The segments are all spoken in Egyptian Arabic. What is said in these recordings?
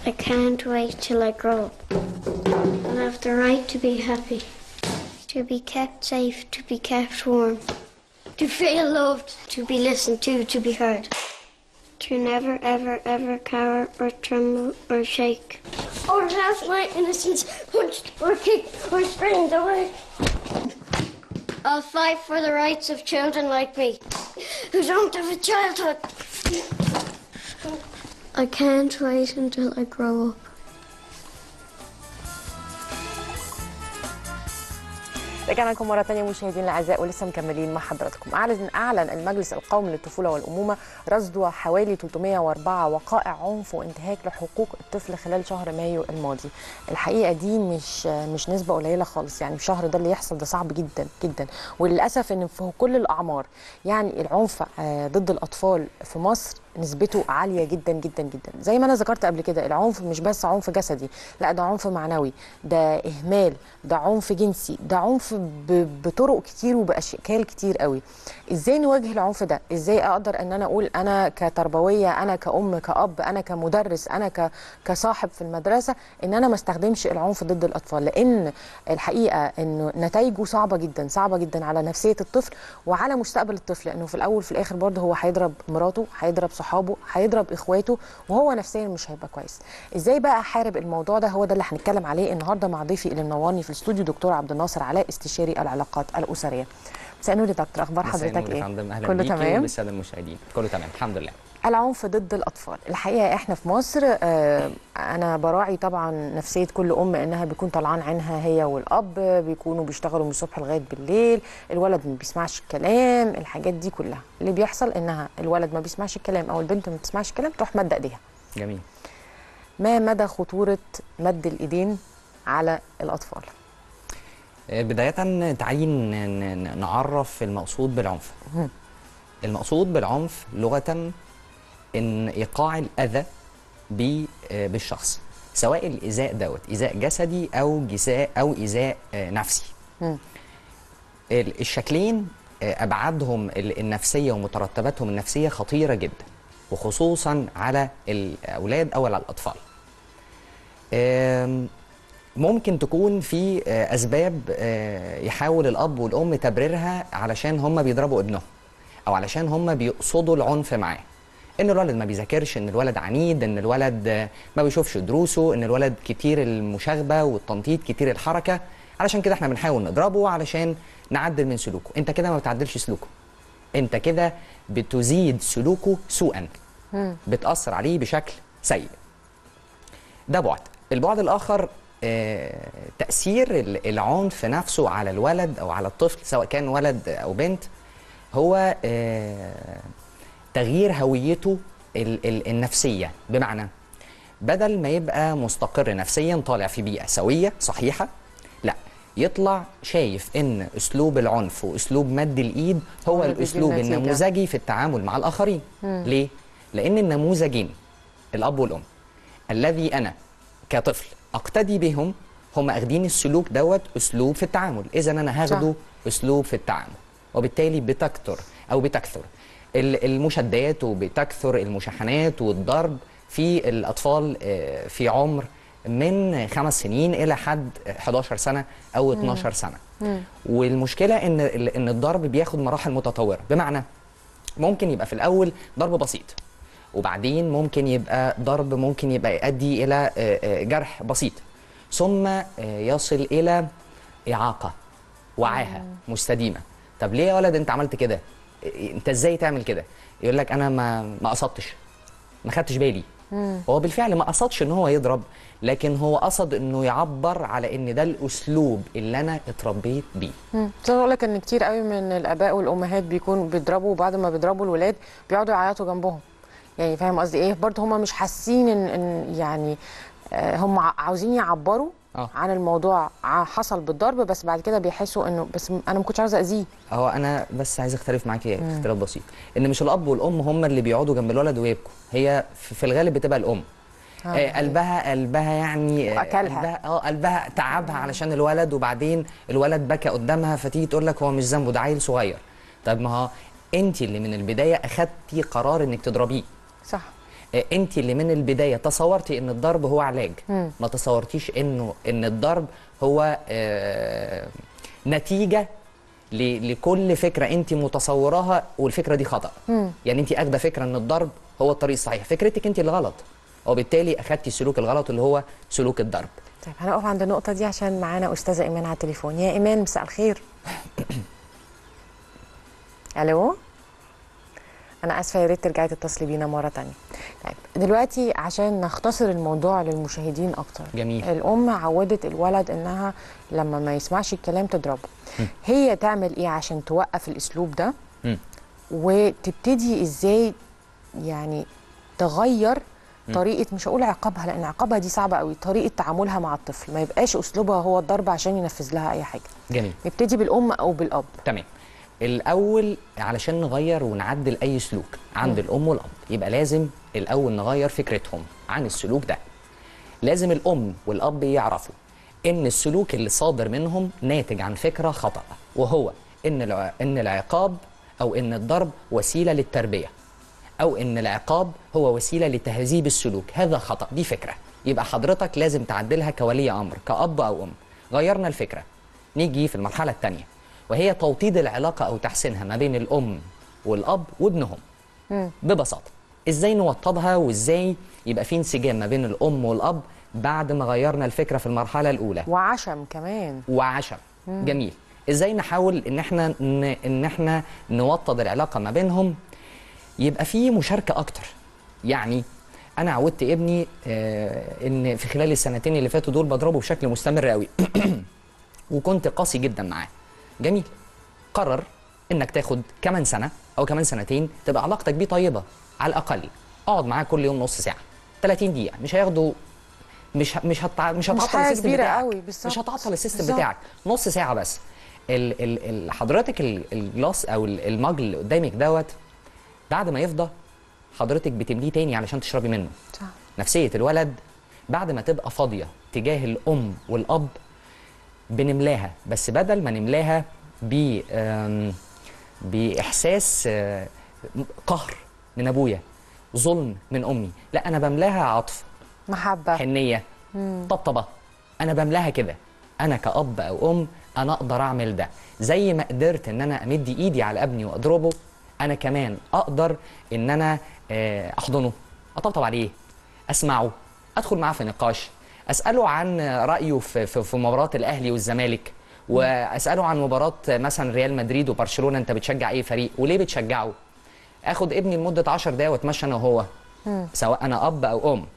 I can't wait till I grow up. I have the right to be happy, to be kept safe, to be kept warm, to feel loved, to be listened to, to be heard, to never, ever, ever cower or tremble or shake, or have my innocence punched or kicked or strained away. I'll fight for the rights of children like me, who don't have a childhood. I can't wait until I grow up. رجعنا لكم مرة تانية مشاهدينا الأعزاء ولسه مكملين مع حضراتكم أعلن أعلن المجلس القومي للطفولة والأمومة رصد حوالي 304 وقائع عنف وانتهاك لحقوق الطفل خلال شهر مايو الماضي الحقيقة دي مش مش نسبة قليلة خالص يعني الشهر ده اللي يحصل ده صعب جدا جدا وللأسف إن في كل الأعمار يعني العنف آه، ضد الأطفال في مصر نسبته عاليه جدا جدا جدا زي ما انا ذكرت قبل كده العنف مش بس عنف جسدي لا ده عنف معنوي ده اهمال ده عنف جنسي ده عنف ب- بطرق كتير وباشكال كتير قوي ازاي نواجه العنف ده ازاي اقدر ان انا اقول انا كتربويه انا كأم كأب انا كمدرس انا ك... كصاحب في المدرسه ان انا ما استخدمش العنف ضد الاطفال لان الحقيقه انه نتائجه صعبه جدا صعبه جدا على نفسيه الطفل وعلى مستقبل الطفل لانه في الاول في الاخر برضه هو هيضرب مراته هيضرب صحابه هيضرب اخواته وهو نفسيا مش هيبقى كويس ازاي بقى احارب الموضوع ده هو ده اللي هنتكلم عليه النهارده مع ضيفي اللي منورني في الاستوديو دكتور عبد الناصر علاء استشاري العلاقات الاسريه مساء النور يا دكتور اخبار مساء حضرتك النور يا ايه فندم اهلا كله بيكي تمام وبالساده المشاهدين كله تمام الحمد لله العنف ضد الاطفال الحقيقه احنا في مصر آه، انا براعي طبعا نفسيه كل ام انها بيكون طلعان عينها هي والاب بيكونوا بيشتغلوا من الصبح لغايه بالليل الولد ما بيسمعش الكلام الحاجات دي كلها اللي بيحصل انها الولد ما بيسمعش الكلام او البنت ما بتسمعش الكلام تروح مد ايديها جميل ما مدى خطوره مد الايدين على الاطفال آه، بدايه تعالي ن- ن- نعرف المقصود بالعنف المقصود بالعنف لغه ان ايقاع الاذى ب- آه، بالشخص سواء الايذاء دوت ايذاء جسدي او جزاء او ايذاء آه، نفسي مم. ال- الشكلين آه، ابعادهم ال- النفسيه ومترتباتهم النفسيه خطيره جدا وخصوصا على الاولاد او على الاطفال آم، ممكن تكون في آه، اسباب آه، يحاول الاب والام تبريرها علشان هم بيضربوا ابنهم او علشان هم بيقصدوا العنف معاه ان الولد ما بيذاكرش ان الولد عنيد ان الولد آه، ما بيشوفش دروسه ان الولد كتير المشاغبه والتنطيط كتير الحركه علشان كده احنا بنحاول نضربه علشان نعدل من سلوكه انت كده ما بتعدلش سلوكه انت كده بتزيد سلوكه سوءا بتاثر عليه بشكل سيء ده بعد البعد الاخر آه، تاثير ال- العنف نفسه على الولد او على الطفل سواء كان ولد او بنت هو آه، تغيير هويته ال- ال- النفسيه بمعنى بدل ما يبقى مستقر نفسيا طالع في بيئه سويه صحيحه لا يطلع شايف ان اسلوب العنف واسلوب مد الايد هو هو اللي بيجيب الاسلوب نتيجة. النموذجي في التعامل مع الاخرين ليه لان النموذجين الاب والام الذي انا كطفل اقتدي بهم هم اخدين السلوك دوت اسلوب في التعامل اذا انا هاخده اسلوب في التعامل وبالتالي بتكثر او بتكثر ال- المشادات وبتكثر المشاحنات والضرب في الاطفال آه، في عمر من خمس سنين الى حد 11 سنه او 12 سنه والمشكله ان ال- ان الضرب بياخد مراحل متطوره بمعنى ممكن يبقى في الاول ضرب بسيط وبعدين ممكن يبقى ضرب ممكن يبقى يؤدي الى آه، آه، جرح بسيط ثم آه، يصل الى اعاقه وعاهه مستديمه طب ليه يا ولد انت عملت كده إيه، انت ازاي تعمل كده يقول لك انا ما ما قصدتش ما خدتش بالي هو بالفعل ما قصدش ان هو يضرب لكن هو قصد انه يعبر على ان ده الاسلوب اللي انا اتربيت بيه مم. بس انا اقول لك ان كتير قوي من الاباء والامهات بيكونوا بيضربوا وبعد ما بيضربوا الولاد بيقعدوا يعيطوا جنبهم يعني فاهم قصدي ايه برضه هم مش حاسين ان, إن يعني آه، هم ع- عاوزين يعبروا آه. عن الموضوع ع- حصل بالضرب بس بعد كده بيحسوا انه بس م- انا ما كنتش عاوزه اذيه هو انا بس عايز اختلف معاكي اختلاف بسيط ان مش الاب والام هم اللي بيقعدوا جنب الولد ويبكوا هي في في الغالب بتبقى الام آه. آه قلبها قلبها يعني آه، وأكلها. قلبها اه قلبها تعبها علشان الولد وبعدين الولد بكى قدامها فتيجي تقول لك هو مش ذنبه ده عيل صغير طب ما هو انت اللي من البدايه اخدتي قرار انك تضربيه صح انت اللي من البدايه تصورتي ان الضرب هو علاج ما تصورتيش انه ان الضرب هو آه نتيجه ل- لكل فكره انت متصوراها والفكره دي خطا يعني انت اخده فكره ان الضرب هو الطريق الصحيح فكرتك انت اللي غلط وبالتالي اخدتي السلوك الغلط اللي هو سلوك الضرب طيب هنقف عند النقطة دي عشان معانا أستاذة إيمان على التليفون يا إيمان مساء الخير ألو أنا آسفة يا ريت ترجعي تتصلي بينا مرة تانية طيب دلوقتي عشان نختصر الموضوع للمشاهدين أكتر جميل. الأم عودت الولد إنها لما ما يسمعش الكلام تضربه هي تعمل إيه عشان توقف الأسلوب ده مم. وتبتدي إزاي يعني تغير طريقه مش هقول عقابها لان عقابها دي صعبه قوي طريقه تعاملها مع الطفل ما يبقاش اسلوبها هو الضرب عشان ينفذ لها اي حاجه جميل نبتدي بالام او بالاب تمام الاول علشان نغير ونعدل اي سلوك عند الام والاب يبقى لازم الاول نغير فكرتهم عن السلوك ده لازم الام والاب يعرفوا ان السلوك اللي صادر منهم ناتج عن فكره خطا وهو ان الع- ان العقاب او ان الضرب وسيله للتربيه او ان العقاب هو وسيله لتهذيب السلوك هذا خطا دي فكره يبقى حضرتك لازم تعدلها كولي امر كاب او ام غيرنا الفكره نيجي في المرحله الثانيه وهي توطيد العلاقه او تحسينها ما بين الام والاب وابنهم ببساطه ازاي نوطدها وازاي يبقى في انسجام ما بين الام والاب بعد ما غيرنا الفكره في المرحله الاولى وعشم كمان وعشم جميل ازاي نحاول ان احنا ن... ان احنا نوطد العلاقه ما بينهم يبقى في مشاركه اكتر يعني انا عودت ابني آه ان في خلال السنتين اللي فاتوا دول بضربه بشكل مستمر قوي وكنت قاسي جدا معاه جميل قرر انك تاخد كمان سنه او كمان سنتين تبقى علاقتك بيه طيبه على الاقل اقعد معاه كل يوم نص ساعه 30 دقيقه مش هياخدوا مش ه- مش هتع... مش هتعطل حاجة السيستم كبيرة بتاعك قوي، بالظبط. مش هتعطل السيستم بالظبط. بتاعك نص ساعه بس ال ال ال حضرتك ال- الجلاس او ال- المج اللي قدامك دوت بعد ما يفضى حضرتك بتمليه تاني علشان تشربي منه صح. نفسيه الولد بعد ما تبقى فاضيه تجاه الام والاب بنملاها بس بدل ما نملاها ب آم، باحساس آه، قهر من ابويا ظلم من امي لا انا بملاها عطف محبه حنيه طبطبه انا بملاها كده انا كاب او ام انا اقدر اعمل ده زي ما قدرت ان انا امد ايدي على ابني واضربه انا كمان اقدر ان انا آه، احضنه اطبطب عليه اسمعه ادخل معاه في نقاش اساله عن رايه في في, في مباراه الاهلي والزمالك واساله عن مباراه مثلا ريال مدريد وبرشلونه انت بتشجع اي فريق وليه بتشجعه اخد ابني لمده 10 دقايق واتمشى انا وهو سواء انا اب او ام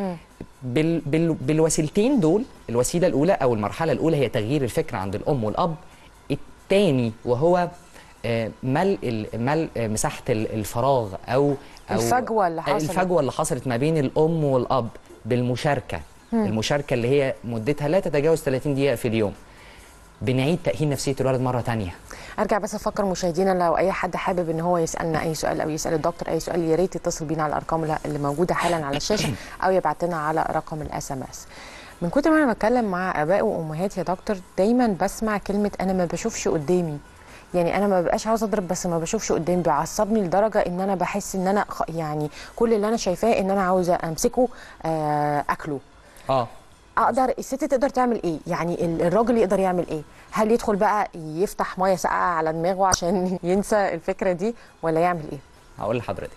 بال بال بالوسيلتين دول الوسيله الاولى او المرحله الاولى هي تغيير الفكره عند الام والاب الثاني وهو آه، ملء ال- ملء آه، مساحه ال- الفراغ او او الفجوة اللي حصلت. الفجوه اللي حصلت ما بين الام والاب بالمشاركه المشاركه اللي هي مدتها لا تتجاوز 30 دقيقه في اليوم بنعيد تاهيل نفسيه الولد مره تانية ارجع بس افكر مشاهدينا لو اي حد حابب ان هو يسالنا اي سؤال او يسال الدكتور اي سؤال يا ريت يتصل بينا على الارقام اللي- اللي موجوده حالا على الشاشه او يبعت لنا على رقم الاس ام اس من كتر ما انا بتكلم مع اباء وامهات يا دكتور دايما بسمع كلمه انا ما بشوفش قدامي يعني انا ما بقاش عاوز اضرب بس ما بشوفش قدامي بيعصبني لدرجه ان انا بحس ان انا خ- يعني كل اللي انا شايفاه ان انا عاوزه امسكه آه، اكله اه اقدر الست تقدر تعمل ايه يعني ال- الراجل يقدر يعمل ايه هل يدخل بقى يفتح ميه ساقعه على دماغه عشان ينسى الفكره دي ولا يعمل ايه هقول لحضرتك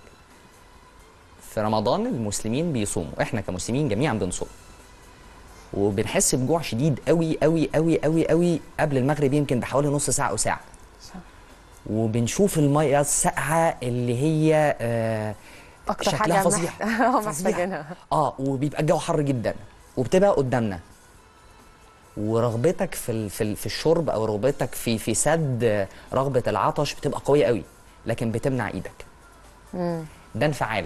في رمضان المسلمين بيصوموا احنا كمسلمين جميعا بنصوم وبنحس بجوع شديد قوي قوي قوي قوي قوي قبل المغرب يمكن بحوالي نص ساعه او ساعه وبنشوف الميه الساقعه اللي هي آه اكتر شكلها حاجه فظيع محت- آه، فظيع. محتاجينها اه وبيبقى الجو حر جدا وبتبقى قدامنا ورغبتك في ال- في ال- في الشرب او رغبتك في في سد رغبه العطش بتبقى قويه قوي لكن بتمنع ايدك ده انفعال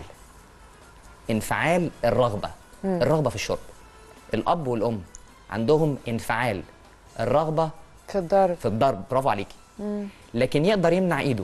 انفعال الرغبه الرغبه في الشرب الاب والام عندهم انفعال الرغبه في الضرب في الضرب برافو عليكي لكن يقدر يمنع ايده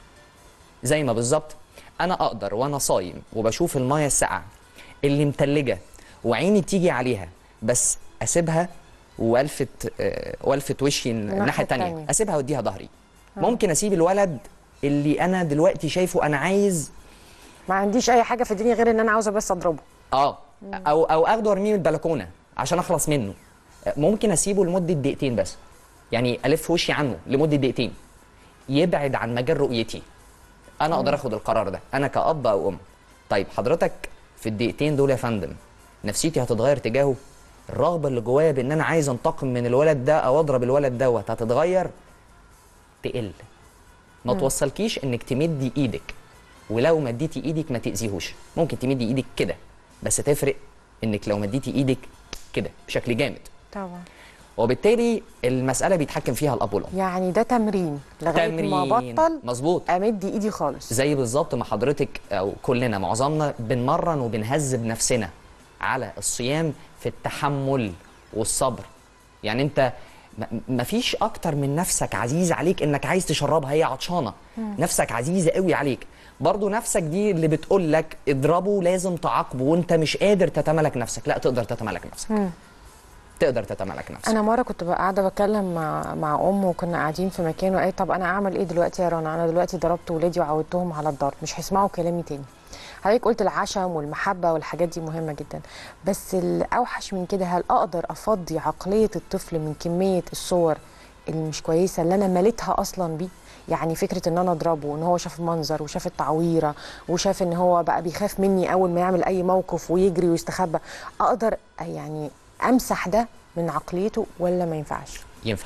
زي ما بالظبط انا اقدر وانا صايم وبشوف المايه الساقعه اللي متلجه وعيني تيجي عليها بس اسيبها والفت آه، والفت وشي الناحيه الثانيه التانية. اسيبها واديها ظهري ممكن اسيب الولد اللي انا دلوقتي شايفه انا عايز ما عنديش اي حاجه في الدنيا غير ان انا عاوزه بس اضربه اه او او اخده وارميه من البلكونه عشان اخلص منه ممكن اسيبه لمده دقيقتين بس يعني الف وشي عنه لمده دقيقتين يبعد عن مجال رؤيتي انا اقدر اخد القرار ده انا كاب او ام طيب حضرتك في الدقيقتين دول يا فندم نفسيتي هتتغير تجاهه الرغبه اللي جوايا بان انا عايز انتقم من الولد ده او اضرب الولد دوت هتتغير تقل ما توصلكيش انك تمدي ايدك ولو مديتي ايدك ما تاذيهوش ممكن تمدي ايدك كده بس تفرق انك لو مديتي ايدك كده بشكل جامد طبعا وبالتالي المساله بيتحكم فيها الاب والام يعني ده تمرين لغايه ما تمرين. بطل مظبوط امد ايدي خالص زي بالظبط ما حضرتك او كلنا معظمنا بنمرن وبنهذب نفسنا على الصيام في التحمل والصبر يعني انت م- مفيش اكتر من نفسك عزيز عليك انك عايز تشربها هي عطشانه نفسك عزيزه قوي عليك برضو نفسك دي اللي بتقول لك اضربه لازم تعاقبه وانت مش قادر تتملك نفسك لا تقدر تتملك نفسك تقدر تتملك نفسك انا مره كنت بقى قاعده بتكلم مع مع ام وكنا قاعدين في مكان وقالت طب انا اعمل ايه دلوقتي يا رنا انا دلوقتي ضربت ولادي وعودتهم على الضرب مش هيسمعوا كلامي تاني حضرتك قلت العشم والمحبه والحاجات دي مهمه جدا بس الاوحش من كده هل اقدر افضي عقليه الطفل من كميه الصور اللي مش كويسه اللي انا مليتها اصلا بيه يعني فكره ان انا اضربه ان هو شاف المنظر وشاف التعويره وشاف ان هو بقى بيخاف مني اول ما يعمل اي موقف ويجري ويستخبى اقدر يعني امسح ده من عقليته ولا ما ينفعش ينفع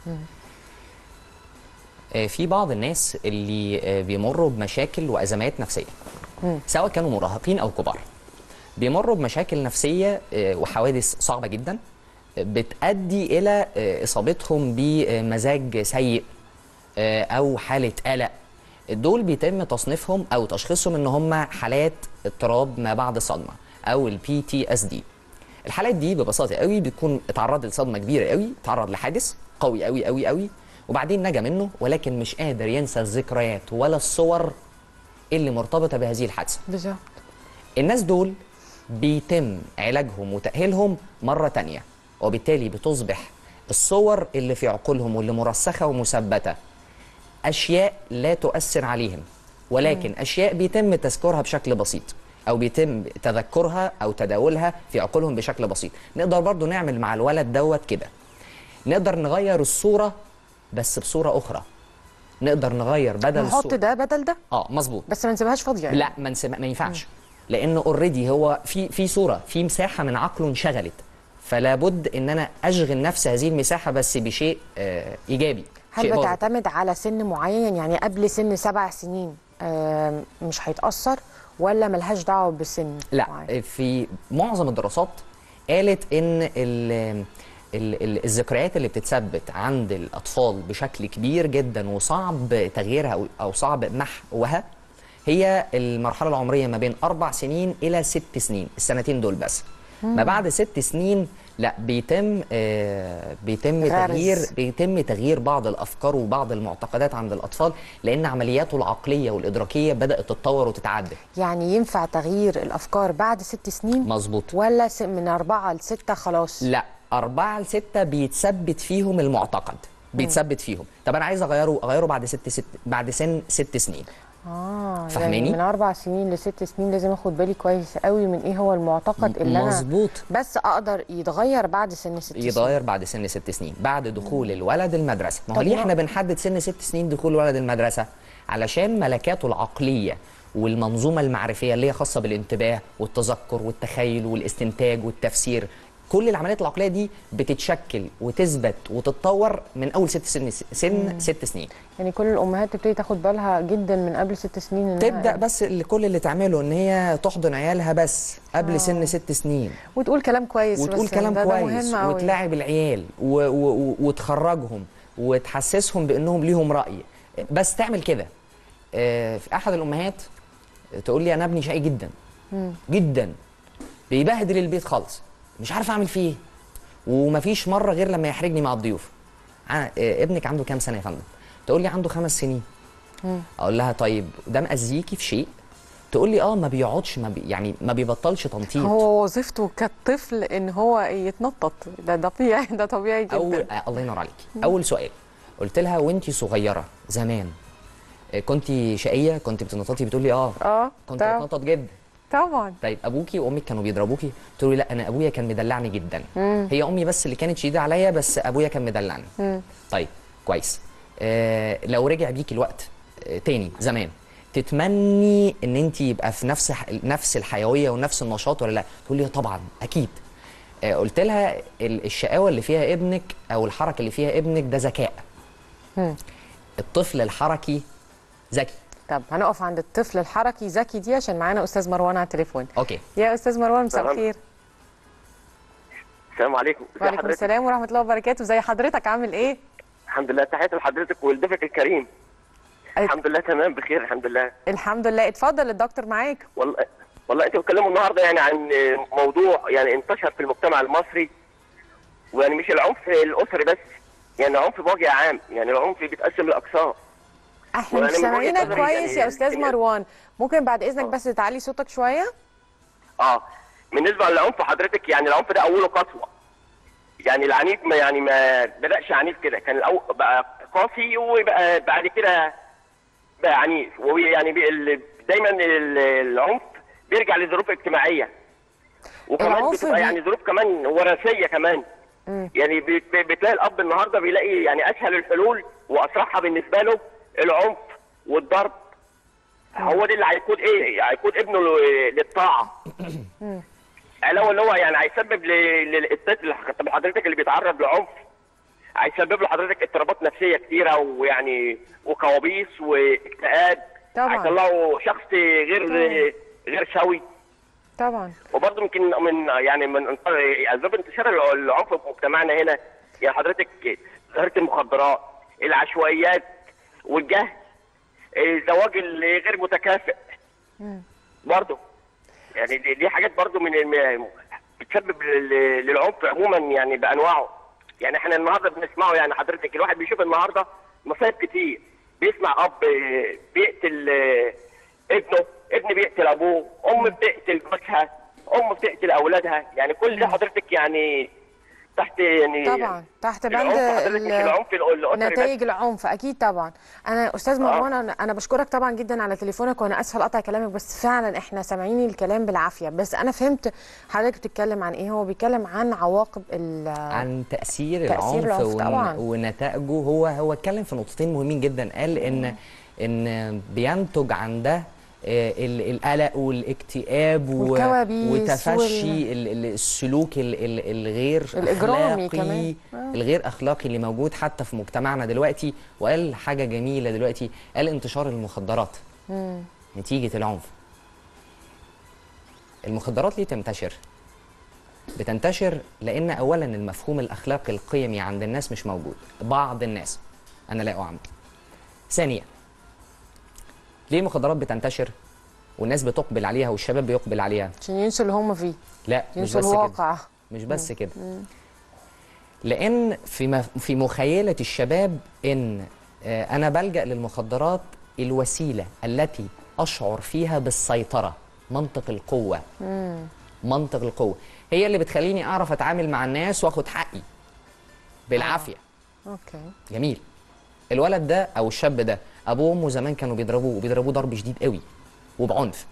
آه، في بعض الناس اللي آه، بيمروا بمشاكل وازمات نفسيه سواء كانوا مراهقين او كبار بيمروا بمشاكل نفسيه آه، وحوادث صعبه جدا آه، بتؤدي الى آه، اصابتهم بمزاج سيء آه، او حاله قلق دول بيتم تصنيفهم او تشخيصهم ان هم حالات اضطراب ما بعد الصدمه او البي تي اس دي الحالات دي ببساطه قوي بتكون اتعرض لصدمه كبيره قوي اتعرض لحادث قوي قوي قوي قوي وبعدين نجا منه ولكن مش قادر ينسى الذكريات ولا الصور اللي مرتبطه بهذه الحادثه بالظبط الناس دول بيتم علاجهم وتأهيلهم مرة تانية وبالتالي بتصبح الصور اللي في عقولهم واللي مرسخة ومثبتة أشياء لا تؤثر عليهم ولكن أشياء بيتم تذكرها بشكل بسيط أو بيتم تذكرها أو تداولها في عقولهم بشكل بسيط نقدر برضو نعمل مع الولد دوت كده نقدر نغير الصورة بس بصورة أخرى نقدر نغير بدل نحط الصورة ده بدل ده اه مظبوط بس ما نسيبهاش فاضيه يعني. لا ما نسيب- ما ينفعش لانه اوريدي هو في في صوره في مساحه من عقله انشغلت فلا بد ان انا اشغل نفس هذه المساحه بس بشيء آه ايجابي هل شيء بوزيتيف. بتعتمد على سن معين يعني قبل سن سبع سنين آم، مش هيتاثر ولا ملهاش دعوه بالسن لا معين؟ في معظم الدراسات قالت ان ال ال ال الذكريات اللي بتتثبت عند الاطفال بشكل كبير جدا وصعب تغييرها أو- او صعب محوها هي المرحله العمريه ما بين اربع سنين الى ست سنين السنتين دول بس ما بعد ست سنين لا بيتم آه بيتم غرز. تغيير بيتم تغيير بعض الافكار وبعض المعتقدات عند الاطفال لان عملياته العقليه والادراكيه بدات تتطور وتتعدل يعني ينفع تغيير الافكار بعد ست سنين مظبوط ولا س- من اربعه لسته خلاص لا أربعة لستة بيتثبت فيهم المعتقد بيتثبت فيهم طب أنا عايز أغيره أغيره بعد ست ست بعد سن ست سنين اه فاهماني؟ يعني من اربع سنين لست سنين لازم اخد بالي كويس قوي من ايه هو المعتقد اللي انا مظبوط بس اقدر يتغير بعد سن ست سنين يتغير بعد سن ست سنين بعد دخول الولد المدرسة ما هو طب ليه ما- احنا بنحدد سن ست سنين دخول الولد المدرسة علشان ملكاته العقلية والمنظومة المعرفية اللي هي خاصة بالانتباه والتذكر والتخيل والاستنتاج والتفسير كل العمليات العقلية دي بتتشكل وتثبت وتتطور من أول ست سن سن ست سنين يعني كل الامهات تبتدي تاخد بالها جدا من قبل ست سنين إنها تبدا بس اللي كل اللي تعمله ان هي تحضن عيالها بس قبل آه. سن ست سنين وتقول كلام كويس وتقول بس كلام ده ده كويس مهم أوي. وتلاعب العيال و و و وتخرجهم وتحسسهم بانهم ليهم راي بس تعمل كده آه، في احد الامهات تقول لي انا ابني شقي جدا جدا بيبهدل البيت خالص مش عارف اعمل فيه ايه ومفيش مره غير لما يحرجني مع الضيوف أنا آه، ابنك عنده كام سنه يا فندم تقول لي عنده خمس سنين اقول لها طيب ده مأذيكي في شيء تقول لي اه ما بيقعدش ما بي يعني ما بيبطلش تنطيط هو وظيفته كطفل ان هو يتنطط ده طبيعي ده طبيعي جدا اول آه الله ينور عليكي اول سؤال قلت لها وانت صغيره زمان آه، كنت شقيه كنت بتنططي بتقول لي اه اه كنت طب- بتنطط جدا طبعا طيب ابوكي وامك كانوا بيضربوكي تقولي لا انا ابويا كان مدلعني جدا هي امي بس اللي كانت شديده عليا بس ابويا كان مدلعني طيب كويس آه لو رجع بيكي الوقت آه تاني زمان تتمني ان انت يبقى في نفس ح- نفس الحيويه ونفس النشاط ولا لا تقول لي طبعا اكيد آه قلت لها ال- الشقاوه اللي فيها ابنك او الحركه اللي فيها ابنك ده ذكاء الطفل الحركي ذكي طب هنقف عند الطفل الحركي ذكي دي عشان معانا استاذ مروان على التليفون اوكي يا استاذ مروان مساء تمام. الخير السلام عليكم ازي وعليكم حضرتك؟ السلام ورحمه الله وبركاته زي حضرتك عامل ايه الحمد لله تحياتي لحضرتك ولضيفك الكريم الحمد لله تمام بخير الحمد لله الحمد لله اتفضل الدكتور معاك والله والله انتوا بتتكلموا النهارده يعني عن موضوع يعني انتشر في المجتمع المصري ويعني مش العنف الاسري بس يعني العنف بوجه عام يعني العنف بيتقسم لاقسام احنا مش وأنا من وجهة سامعينك نظري كويس يعني- يا استاذ مروان ممكن بعد اذنك بس تعلي صوتك شويه اه بالنسبه للعنف حضرتك يعني العنف ده اوله قسوه يعني العنيف ما يعني ما بداش عنيف كده كان الاول بقى قاسي وبقى بعد كده بقى عنيف ويعني بي ال- دايما ال- العنف بيرجع لظروف اجتماعيه وكمان العنف بتبقى بي- يعني ظروف كمان وراثيه كمان يعني بت- بتلاقي الاب النهارده بيلاقي يعني اسهل الحلول واسرعها بالنسبه له العنف والضرب هو ده اللي هيقود ايه؟ هيقود ابنه ل- للطاعه علاوه اللي هو يعني هيسبب ل- للطفل طب حضرتك اللي بيتعرض لعنف هيسبب له حضرتك اضطرابات نفسيه كتيره ويعني وكوابيس واكتئاب طبعاً. هيطلعه شخص غير غير سوي طبعا وبرضه يمكن من يعني من اسباب انتشار العنف في مجتمعنا هنا يعني حضرتك ظاهره المخدرات العشوائيات والجهل الزواج الغير متكافئ برضه يعني دي, دي حاجات برضه من الم- بتسبب لل- للعنف عموما يعني بانواعه يعني احنا النهارده بنسمعه يعني حضرتك الواحد بيشوف النهارده مصايب كتير بيسمع اب بيقتل ابنه ابن بيقتل ابوه ام بتقتل جوزها ام بتقتل اولادها يعني كل ده حضرتك يعني تحت يعني طبعا تحت بند العنف حضرتك مش ال- العنف الاسري بس نتائج العنف اكيد طبعا انا استاذ مروان انا انا بشكرك طبعا جدا على تليفونك وانا اسفه لقطع كلامك بس فعلا احنا سامعين الكلام بالعافيه بس انا فهمت حضرتك بتتكلم عن ايه هو بيتكلم عن عواقب ال عن تأثير, تأثير العنف, العنف طبعاً. ون... ونتائجه هو هو اتكلم في نقطتين مهمين جدا قال ان ان بينتج عن ده آه، ال- القلق والاكتئاب و- والكوابيس وتفشي ال- ال- السلوك ال- ال- الغير الإجرامي أخلاقي كمان. آه. الغير اخلاقي اللي موجود حتى في مجتمعنا دلوقتي وقال حاجه جميله دلوقتي قال انتشار المخدرات نتيجه العنف المخدرات ليه تنتشر بتنتشر لان اولا المفهوم الاخلاقي القيمي عند الناس مش موجود بعض الناس انا لا اعمم ثانيا ليه المخدرات بتنتشر والناس بتقبل عليها والشباب بيقبل عليها عشان ينسوا اللي هم فيه لا مش ينسوا بس كده الواقع مش بس كده لان في مف- في مخيله الشباب ان آه، انا بلجا للمخدرات الوسيله التي اشعر فيها بالسيطره منطق القوه منطق القوه هي اللي بتخليني اعرف اتعامل مع الناس واخد حقي بالعافيه اوكي جميل الولد ده او الشاب ده ابوه وامه زمان كانوا بيضربوه وبيضربوه ضرب شديد قوي وبعنف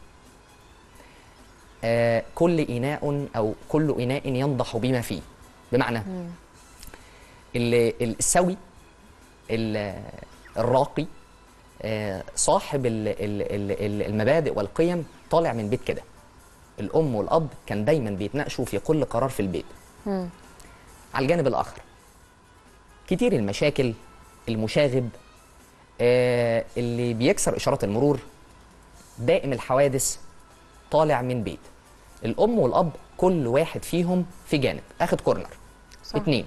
آه كل اناء او كل اناء ينضح بما فيه بمعنى ال- السوي ال- الراقي آه صاحب ال- ال- ال- ال- المبادئ والقيم طالع من بيت كده الام والاب كان دايما بيتناقشوا في كل قرار في البيت على الجانب الاخر كتير المشاكل المشاغب آه اللي بيكسر اشارات المرور دائم الحوادث طالع من بيت الام والاب كل واحد فيهم في جانب اخد كورنر صح. اتنين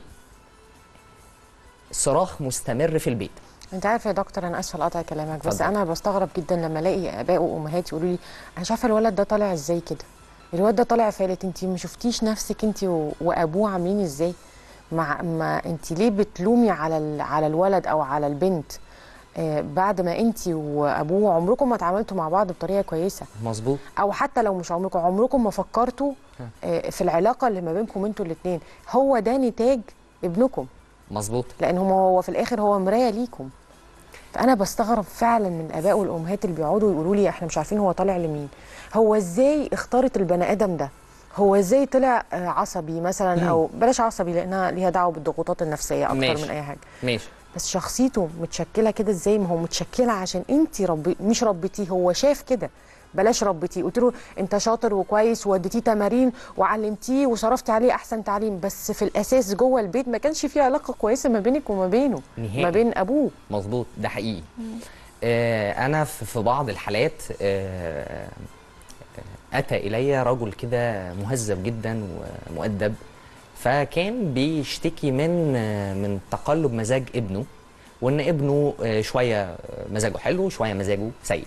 صراخ مستمر في البيت انت عارف يا دكتور انا اسفه لقطع كلامك بس اتفضل. انا بستغرب جدا لما الاقي اباء وامهات يقولوا لي انا مش عارفه الولد ده طالع ازاي كده الولد ده طالع فالت انت ما شفتيش نفسك انت و- وابوه عاملين ازاي مع ما انت ليه بتلومي على ال- على الولد او على البنت آه بعد ما انت وابوه عمركم ما اتعاملتوا مع بعض بطريقه كويسه مظبوط او حتى لو مش عمركم عمركم ما فكرتوا آه في العلاقه اللي ما بينكم انتوا الاثنين هو ده نتاج ابنكم مظبوط لان هو هو في الاخر هو مرايه ليكم فانا بستغرب فعلا من الاباء والامهات اللي بيقعدوا يقولوا لي احنا مش عارفين هو طالع لمين هو ازاي اختارت البني ادم ده هو ازاي طلع آه، عصبي مثلا او بلاش عصبي لانها ليها دعوه بالضغوطات النفسيه اكتر ماشي. من اي حاجه ماشي بس شخصيته متشكله كده ازاي ما هو متشكله عشان انت ربي مش ربيتيه هو شاف كده بلاش ربيتيه قلت له انت شاطر وكويس ووديتيه تمارين وعلمتيه وصرفتي عليه احسن تعليم بس في الاساس جوه البيت ما كانش في علاقه كويسه ما بينك وما بينه نهائي. ما بين ابوه مظبوط ده حقيقي آه انا في في بعض الحالات آه آه، اتى الي رجل كده مهذب جدا ومؤدب فكان بيشتكي من آه، من تقلب مزاج ابنه وان ابنه آه، شويه مزاجه حلو وشويه مزاجه سيء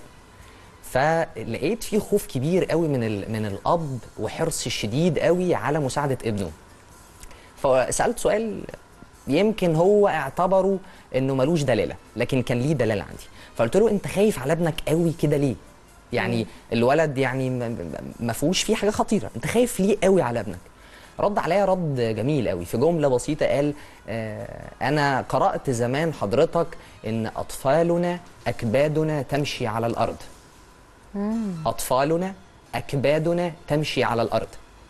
فلقيت في خوف كبير قوي من ال- من الاب وحرص شديد قوي على مساعده ابنه فسالت سؤال يمكن هو اعتبره انه ملوش دلاله لكن كان ليه دلاله عندي فقلت له انت خايف على ابنك قوي كده ليه يعني الولد يعني م- م- ما فيهوش فيه حاجه خطيره انت خايف ليه قوي على ابنك رد عليا رد جميل قوي في جمله بسيطه قال آه انا قرات زمان حضرتك ان اطفالنا اكبادنا تمشي على الارض اطفالنا اكبادنا تمشي على الارض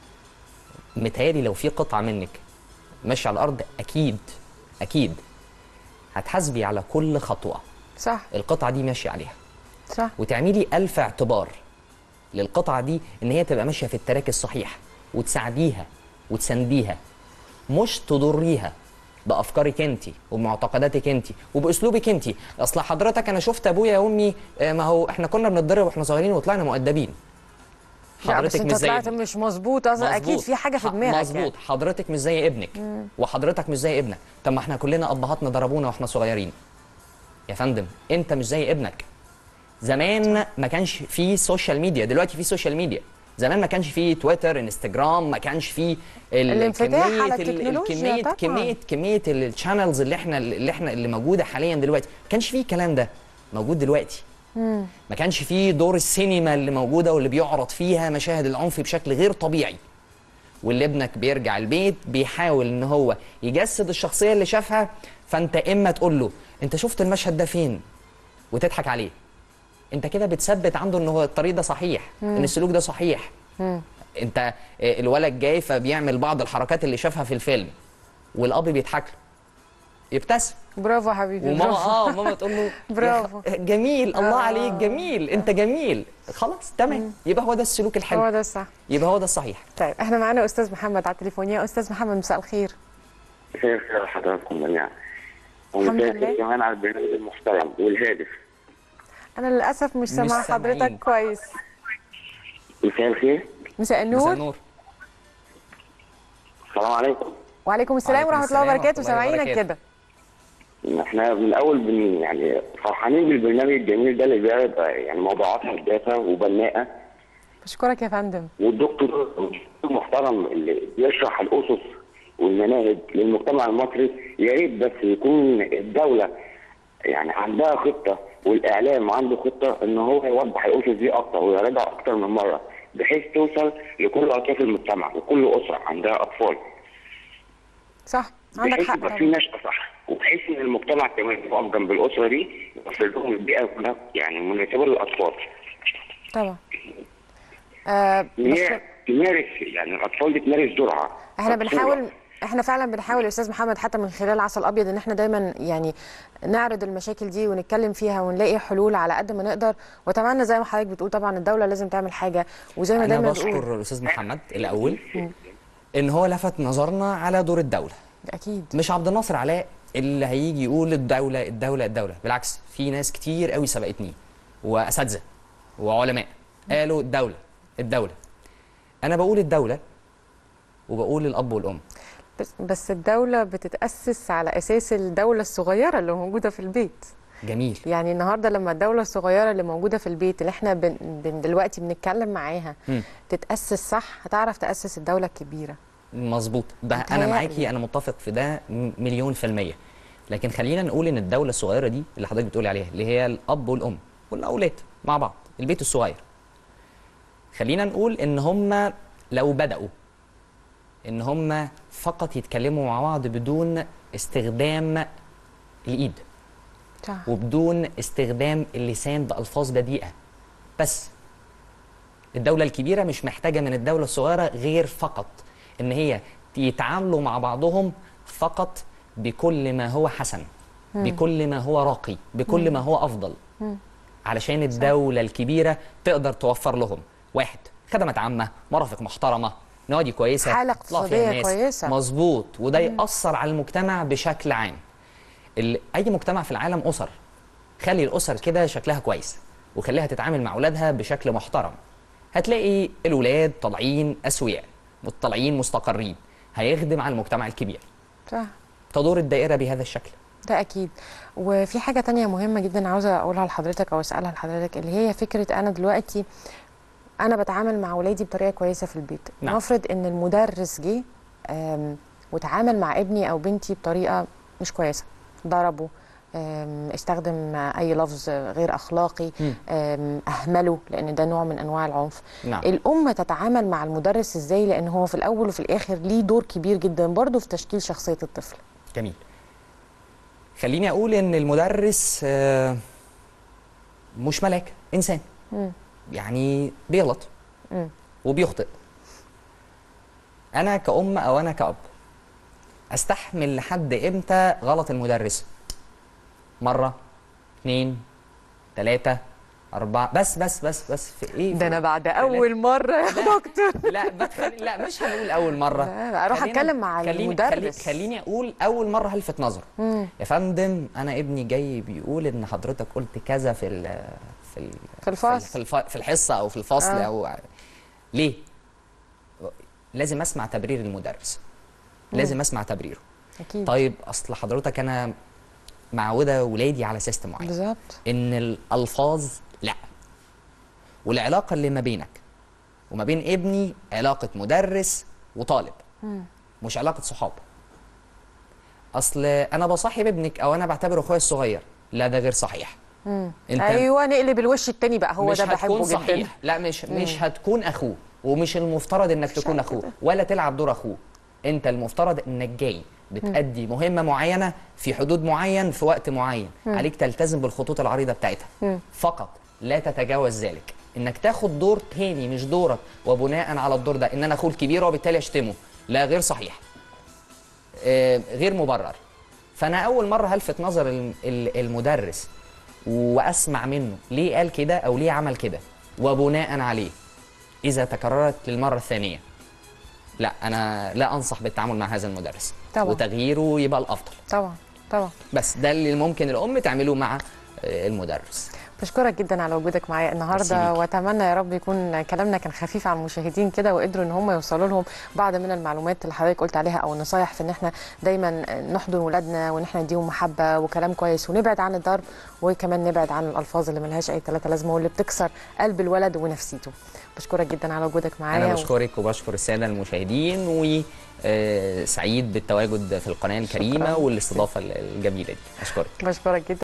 متهيألي لو في قطعه منك ماشيه على الارض اكيد اكيد هتحاسبي على كل خطوه صح القطعه دي ماشيه عليها صح وتعملي ألف اعتبار للقطعة دي إن هي تبقى ماشية في التراك الصحيح وتساعديها وتسانديها مش تضريها بأفكارك أنت وبمعتقداتك أنت وبأسلوبك أنت أصل حضرتك أنا شفت أبويا وأمي آه، ما هو إحنا كنا بنتضرب وإحنا صغيرين وطلعنا مؤدبين لا بس انت مش زي طلعت ابنك. مش مظبوط اصلا اكيد مظبوط. في حاجه في ح- دماغك مظبوط يعني. حضرتك مش زي ابنك وحضرتك مش زي ابنك طب ما احنا كلنا ابهاتنا ضربونا واحنا صغيرين يا فندم انت مش زي ابنك زمان ما كانش في سوشيال ميديا دلوقتي في سوشيال ميديا زمان ما كانش في تويتر انستجرام ما كانش في ال- الانفتاح كمية على ال- ال- التكنولوجيا كميه طبعاً. كميه كميه الشانلز اللي احنا اللي احنا اللي موجوده حاليا دلوقتي ما كانش في الكلام ده موجود دلوقتي ما كانش فيه دور السينما اللي موجوده واللي بيعرض فيها مشاهد العنف بشكل غير طبيعي واللي ابنك بيرجع البيت بيحاول ان هو يجسد الشخصيه اللي شافها فانت اما تقول له انت شفت المشهد ده فين وتضحك عليه انت كده بتثبت عنده ان هو الطريق ده صحيح ان السلوك ده صحيح انت آه، الولد جاي فبيعمل بعض الحركات اللي شافها في الفيلم والاب بيضحك له يبتسم برافو يا حبيبي وماما برافو. اه ماما تقول له يا برافو. خ- جميل الله آه. عليك جميل انت جميل خلاص تمام يبقى هو ده السلوك هو الحلو ده الصح يبقى هو ده الصحيح طيب احنا معانا استاذ محمد على التليفون يا استاذ محمد مساء الخير مساء الخير حضراتكم جميعا الحمد ومساء لله. الخير كمان على البرنامج المحترم والهادف انا للاسف مش سامعه سامعين. حضرتك كويس مساء الخير مساء مساء النور النور السلام عليكم وعليكم السلام وعليكم ورحمه الله السلام وبركاته ورحمة الله سامعينك وبركاته. كده احنا من الاول بن يعني فرحانين بالبرنامج الجميل ده اللي بيعرض يعني موضوعات هدافه وبناءه بشكرك يا فندم والدكتور الدكتور المحترم اللي بيشرح الاسس والمناهج للمجتمع المصري يا ريت بس يكون الدوله يعني عندها خطه والاعلام عنده خطه ان هو يوضح الاسس دي اكتر ويراجع اكتر من مره بحيث توصل لكل اطياف المجتمع وكل اسره عندها اطفال صح عندك بحيث حق يبقى في طبعا نشأة صح وبحيث ان المجتمع كمان يقف جنب الاسره دي يوفر لهم البيئه كلها يعني مناسبه للاطفال طبعا آه ان بس هي تمارس يعني الاطفال دي تمارس دورها احنا الطفولة. بنحاول احنا فعلا بنحاول يا استاذ محمد حتى من خلال عسل ابيض ان احنا دايما يعني نعرض المشاكل دي ونتكلم فيها ونلاقي حلول على قد ما نقدر واتمنى زي ما حضرتك بتقول طبعا الدوله لازم تعمل حاجه وزي ما انا دايما بقول بشكر الاستاذ محمد الاول ان هو لفت نظرنا على دور الدوله اكيد مش عبد الناصر علاء اللي هيجي يقول الدوله الدوله الدوله بالعكس في ناس كتير قوي سبقتني واساتذه وعلماء قالوا الدوله الدوله انا بقول الدوله وبقول الاب والام بس, بس الدوله بتتاسس على اساس الدوله الصغيره اللي موجوده في البيت جميل يعني النهارده لما الدوله الصغيره اللي موجوده في البيت اللي احنا بن بن دلوقتي بنتكلم معاها مم. تتاسس صح هتعرف تاسس الدوله الكبيره مظبوط ده انا متهيألي. معاكي انا متفق في ده م- مليون في الميه لكن خلينا نقول ان الدوله الصغيره دي اللي حضرتك بتقولي عليها اللي هي الاب والام والاولاد مع بعض البيت الصغير خلينا نقول ان هم لو بداوا ان هم فقط يتكلموا مع بعض بدون استخدام الايد صح. وبدون استخدام اللسان بألفاظ بذيئة بس الدولة الكبيرة مش محتاجة من الدولة الصغيرة غير فقط إن هي يتعاملوا مع بعضهم فقط بكل ما هو حسن بكل ما هو راقي بكل ما هو أفضل علشان الدولة الكبيرة تقدر توفر لهم واحد خدمات عامة مرافق محترمة نوادي كويسة حالة يطلع فيها اقتصادية ناس. كويسة. مظبوط وده يأثر على المجتمع بشكل عام ال- أي مجتمع في العالم أسر خلي الأسر كده شكلها كويس وخليها تتعامل مع أولادها بشكل محترم هتلاقي الولاد طالعين أسوياء طالعين مستقرين هيخدم على المجتمع الكبير صح تدور الدائرة بهذا الشكل ده اكيد وفي حاجه تانية مهمه جدا عاوزه اقولها لحضرتك او اسالها لحضرتك اللي هي فكره انا دلوقتي انا بتعامل مع ولادي بطريقه كويسه في البيت نعم. نفرض ان المدرس جه آم، وتعامل مع ابني او بنتي بطريقه مش كويسه ضربه آم، استخدم اي لفظ غير اخلاقي مم. آم، اهمله لان ده نوع من انواع العنف نعم. الام تتعامل مع المدرس ازاي لان هو في الاول وفي الاخر ليه دور كبير جدا برضه في تشكيل شخصيه الطفل جميل خليني أقول إن المدرس آه، مش ملاك إنسان مم. يعني بيغلط مم. وبيخطئ انا كأم او انا كأب استحمل لحد امتى غلط المدرس مرة اتنين تلاتة أربعة بس بس بس بس في إيه؟ ده انا بعد تلاتة. اول مره يا دكتور لا بتخلي لا مش هنقول أول مرة لا، أروح خلينا- أتكلم مع خليني المدرس. خلي خليني أقول أول مرة هلفت نظر مم. يا فندم أنا ابني جاي بيقول إن حضرتك قلت كذا في ال في ال في الفصل. في, الف في الحصة أو في الفصل آه. أو ليه؟ لازم أسمع تبرير المدرس لازم أسمع تبريره اكيد طيب اصل حضرتك انا معوده ولادي على سيستم معين بالظبط ان الالفاظ لا والعلاقه اللي ما بينك وما بين ابني علاقه مدرس وطالب مش علاقه صحاب اصل انا بصاحب ابنك او انا بعتبره اخويا الصغير لا ده غير صحيح انت ايوه نقلب الوش التاني بقى هو مش ده هتكون بحبه صحيح جدا لا مش مش هتكون اخوه ومش المفترض انك تكون اخوه ولا تلعب دور اخوه انت المفترض انك جاي بتأدي مهمة معينة في حدود معين في وقت معين عليك تلتزم بالخطوط العريضة بتاعتها فقط لا تتجاوز ذلك انك تاخد دور تاني مش دورك وبناء على الدور ده ان انا اخوه الكبير وبالتالي اشتمه لا غير صحيح آه، غير مبرر فانا اول مره هلفت نظر الم- ال- المدرس واسمع منه ليه قال كده او ليه عمل كده وبناء عليه اذا تكررت للمره الثانيه لا انا لا انصح بالتعامل مع هذا المدرس طبعا. وتغييره يبقى الافضل طبعا طبعا بس ده اللي ممكن الام تعمله مع آه، المدرس بشكرك جدا على وجودك معايا ميرسي النهارده ليكي. واتمنى يا رب يكون كلامنا كان خفيف على المشاهدين كده وقدروا ان هم يوصلوا لهم بعض من المعلومات اللي حضرتك قلت عليها او النصايح في ان احنا دايما نحضن ولادنا وان احنا نديهم محبه وكلام كويس ونبعد عن الضرب وكمان نبعد عن الالفاظ اللي ملهاش اي ثلاثه لازمه واللي بتكسر قلب الولد ونفسيته بشكرك جدا على وجودك معايا انا و- بشكرك وبشكر الساده المشاهدين وسعيد بالتواجد في القناه الكريمه شكراً. والاستضافه الجميله دي اشكرك بشكرك جدا